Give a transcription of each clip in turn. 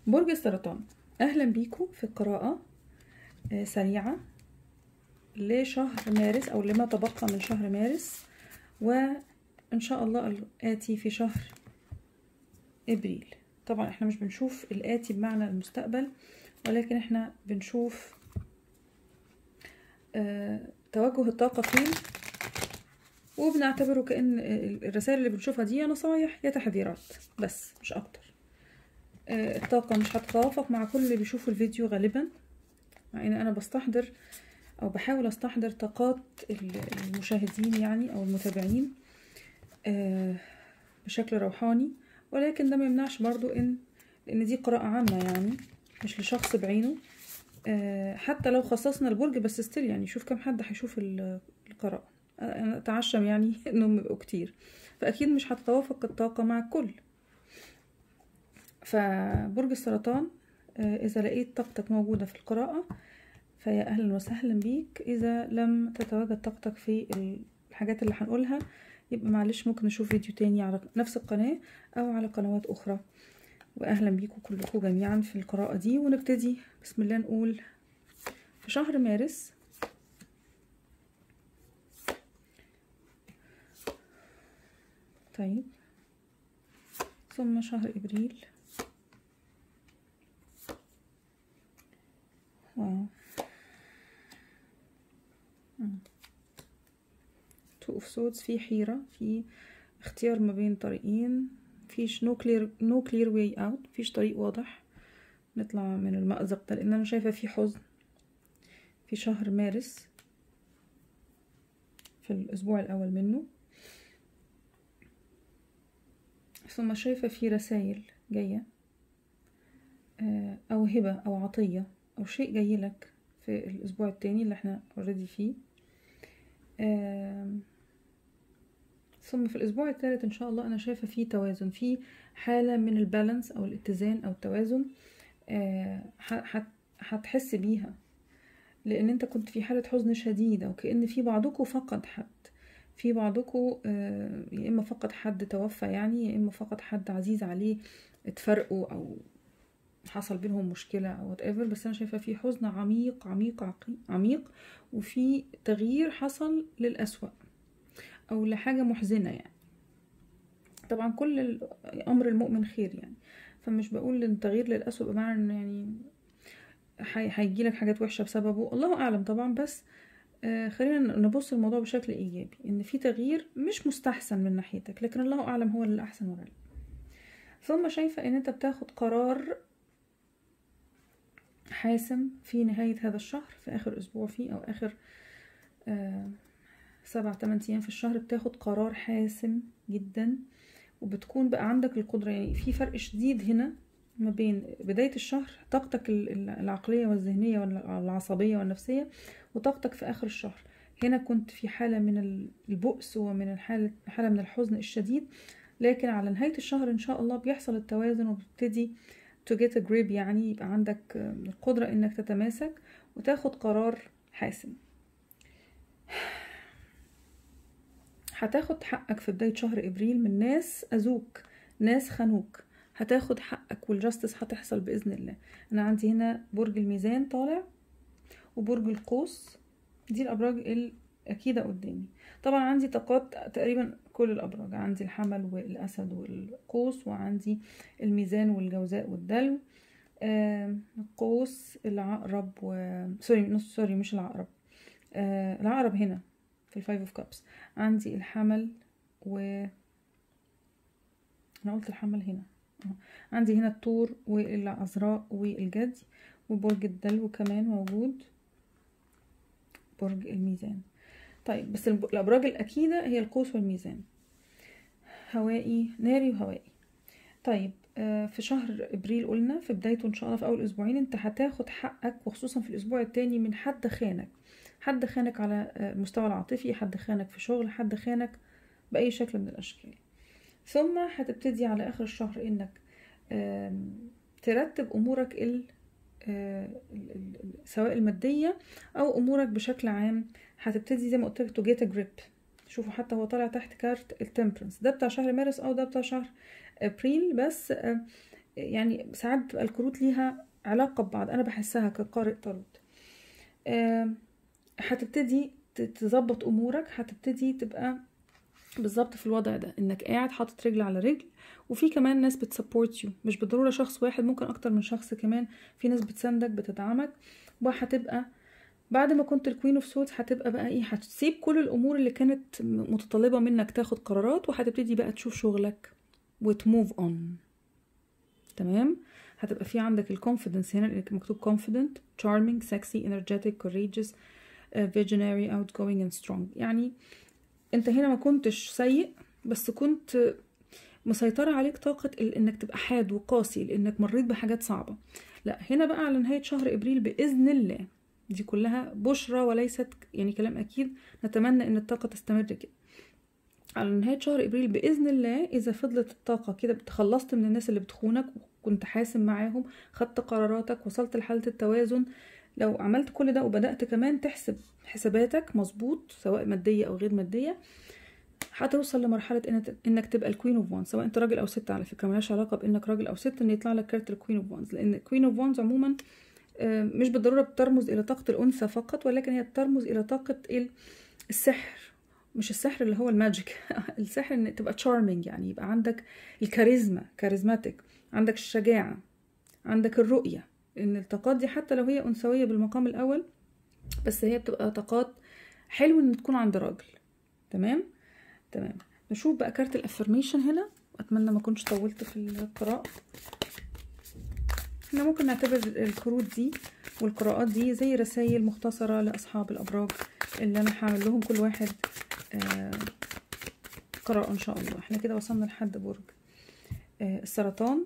برج السرطان اهلا بيكم في قراءة آه، سريعة لشهر مارس او لما تبقى من شهر مارس وان شاء الله الاتي في شهر ابريل طبعا احنا مش بنشوف الاتي بمعنى المستقبل ولكن احنا بنشوف آه، توجه الطاقة فين وبنعتبره كأن الرسائل اللي بنشوفها دي نصايح يا تحذيرات بس مش أكتر آه، الطاقة مش هتتوافق مع كل اللي بيشوفوا الفيديو غالبا مع ان انا بستحضر او بحاول استحضر طاقات المشاهدين يعني او المتابعين آه، بشكل روحاني ولكن ده ما يمنعش برضو ان لان دي قراءة عامة يعني مش لشخص بعينه آه، حتى لو خصصنا البرج بس ستيل يعني شوف كم حد هيشوف القراءة انا اتعشم يعني انهم يبقوا كتير فاكيد مش هتتوافق الطاقة مع الكل فبرج السرطان إذا لقيت طاقتك موجودة في القراءة فيا أهلا وسهلا بيك إذا لم تتواجد طاقتك في الحاجات اللي هنقولها يبقى معلش ممكن نشوف فيديو تاني على نفس القناة أو على قنوات أخرى وأهلا بيكم كلكم جميعا في القراءة دي ونبتدي بسم الله نقول في شهر مارس طيب ثم شهر إبريل واو تو اوف سودز في حيرة في اختيار ما بين طريقين فيش نو كلير نو كلير واي اوت مفيش طريق واضح نطلع من المأزق ده لان انا شايفة في حزن في شهر مارس في الاسبوع الاول منه ثم شايفة في رسائل جاية او هبة او عطية او شيء جاي لك في الاسبوع التاني اللي احنا اوريدي فيه ثم في الاسبوع الثالث ان شاء الله انا شايفه فيه توازن في حاله من البالانس او الاتزان او التوازن هتحس بيها لان انت كنت في حاله حزن شديده وكأن في بعضكم فقد حد في بعضكم يا اما فقد حد توفى يعني يا اما فقد حد عزيز عليه اتفرقوا او حصل بينهم مشكلة أو وات ايفر بس أنا شايفة في حزن عميق عميق عميق وفي تغيير حصل للأسوأ أو لحاجة محزنة يعني طبعا كل أمر المؤمن خير يعني فمش بقول إن التغيير للأسوأ بمعنى إن يعني هيجي لك حاجات وحشة بسببه الله أعلم طبعا بس آه خلينا نبص الموضوع بشكل إيجابي إن في تغيير مش مستحسن من ناحيتك لكن الله أعلم هو اللي أحسن ولا لا ثم شايفة إن أنت بتاخد قرار حاسم في نهاية هذا الشهر في آخر أسبوع فيه أو آخر آه سبع تمن أيام في الشهر بتاخد قرار حاسم جدا وبتكون بقى عندك القدرة يعني في فرق شديد هنا ما بين بداية الشهر طاقتك العقلية والذهنية والعصبية والنفسية وطاقتك في آخر الشهر هنا كنت في حالة من البؤس ومن الحالة حالة من الحزن الشديد لكن على نهاية الشهر إن شاء الله بيحصل التوازن وبتبتدي to get a grip يعني يبقى عندك القدرة انك تتماسك وتاخد قرار حاسم هتاخد حقك في بداية شهر ابريل من ناس اذوك ناس خانوك هتاخد حقك والجاستس هتحصل باذن الله انا عندي هنا برج الميزان طالع وبرج القوس دي الابراج الاكيده قدامي طبعا عندي طاقات تقريبا كل الابراج عندي الحمل والاسد والقوس وعندي الميزان والجوزاء والدلو آه القوس العقرب و سوري سوري مش العقرب آه العقرب هنا في الفايف اوف كابس عندي الحمل و انا قلت الحمل هنا آه. عندي هنا الطور والعذراء والجدي وبرج الدلو كمان موجود برج الميزان طيب بس الابراج الاكيده هي القوس والميزان هوائي ناري وهوائي طيب آه في شهر ابريل قلنا في بدايته ان شاء الله في اول اسبوعين انت هتاخد حقك وخصوصا في الاسبوع التاني من حد خانك حد خانك على المستوى العاطفي حد خانك في شغل حد خانك باي شكل من الاشكال ثم هتبتدي على اخر الشهر انك ترتب امورك ال سواء المادية أو أمورك بشكل عام هتبتدي زي ما قلت لك تو جيت جريب شوفوا حتى هو طالع تحت كارت التمبرنس ده بتاع شهر مارس أو ده بتاع شهر أبريل بس يعني ساعات بتبقى الكروت ليها علاقة ببعض أنا بحسها كقارئ تاروت آم، هتبتدي ت- تظبط أمورك هتبتدي تبقى بالظبط في الوضع ده انك قاعد حاطط رجل على رجل وفي كمان ناس بتسبورت يو مش بالضروره شخص واحد ممكن اكتر من شخص كمان في ناس بتساندك بتدعمك وهتبقى بعد ما كنت الكوين اوف سودز هتبقى بقى ايه هتسيب كل الامور اللي كانت م- متطلبه منك تاخد قرارات وهتبتدي بقى تشوف شغلك وتموف اون تمام هتبقى في عندك الكونفيدنس هنا لانك مكتوب confident charming sexy energetic courageous uh, visionary outgoing and strong يعني انت هنا ما كنتش سيء بس كنت مسيطرة عليك طاقة ال- انك تبقى حاد وقاسي لانك مريت بحاجات صعبة لا هنا بقى على نهاية شهر ابريل بإذن الله دي كلها بشرى وليست يعني كلام اكيد نتمنى ان الطاقة تستمر كده على نهاية شهر ابريل بإذن الله اذا فضلت الطاقة كده تخلصت من الناس اللي بتخونك وكنت حاسم معاهم خدت قراراتك وصلت لحالة التوازن لو عملت كل ده وبدأت كمان تحسب حساباتك مظبوط سواء مادية أو غير مادية هتوصل لمرحلة إن- انك تبقى الكوين اوف وانز سواء انت راجل او ست على فكرة ملهاش علاقة بانك راجل او ست ان يطلع لك كارت الكوين اوف وانز لان الكوين اوف وانز عموما آه، مش بالضرورة بترمز الى طاقة الانثى فقط ولكن هي بترمز الى طاقة ال- السحر مش السحر اللي هو الماجيك السحر ان تبقى تشارمينج يعني يبقى عندك الكاريزما كاريزماتيك عندك الشجاعة عندك الرؤية ان الطاقات دي حتى لو هي انثوية بالمقام الاول بس هي بتبقى طاقات حلو ان تكون عند راجل تمام تمام نشوف بقى كارت الافرميشن هنا اتمنى ما اكونش طولت في القراءة احنا ممكن نعتبر الكروت دي والقراءات دي زي رسائل مختصرة لأصحاب الأبراج اللي أنا هعمل لهم كل واحد آه، قراءة إن شاء الله احنا كده وصلنا لحد برج آه، السرطان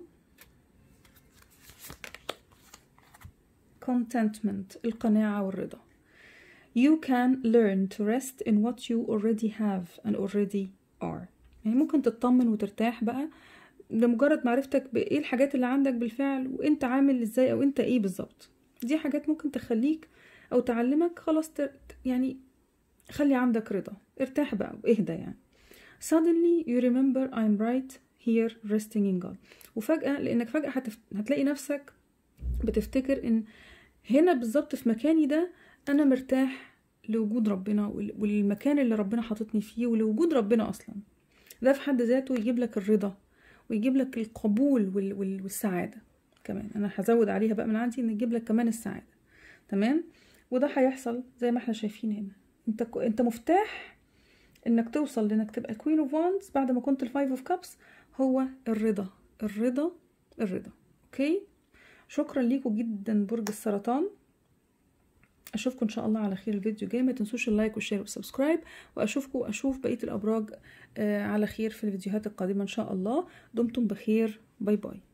contentment القناعة والرضا you can learn to rest in what you already have and already are يعني ممكن تطمن وترتاح بقى لمجرد معرفتك بإيه الحاجات اللي عندك بالفعل وإنت عامل إزاي أو إنت إيه بالظبط دي حاجات ممكن تخليك أو تعلمك خلاص تر... يعني خلي عندك رضا ارتاح بقى واهدى يعني suddenly you remember I'm right here resting in God وفجأة لأنك فجأة هتف... هتلاقي نفسك بتفتكر إن هنا بالظبط في مكاني ده أنا مرتاح لوجود ربنا وال- وللمكان اللي ربنا حاططني فيه ولوجود ربنا أصلا ده في حد ذاته يجيب لك الرضا ويجيب لك القبول وال... وال... والسعادة كمان أنا هزود عليها بقى من عندي إن يجيب لك كمان السعادة تمام وده هيحصل زي ما احنا شايفين هنا انت ك- انت مفتاح انك توصل لانك تبقى كوين اوف وانز بعد ما كنت الفايف اوف كابس هو الرضا الرضا الرضا اوكي شكرا ليكم جدا برج السرطان اشوفكم ان شاء الله على خير الفيديو جاي ما تنسوش اللايك والشير والسبسكرايب واشوفكم اشوف بقيه الابراج آه، على خير في الفيديوهات القادمه ان شاء الله دمتم بخير باي باي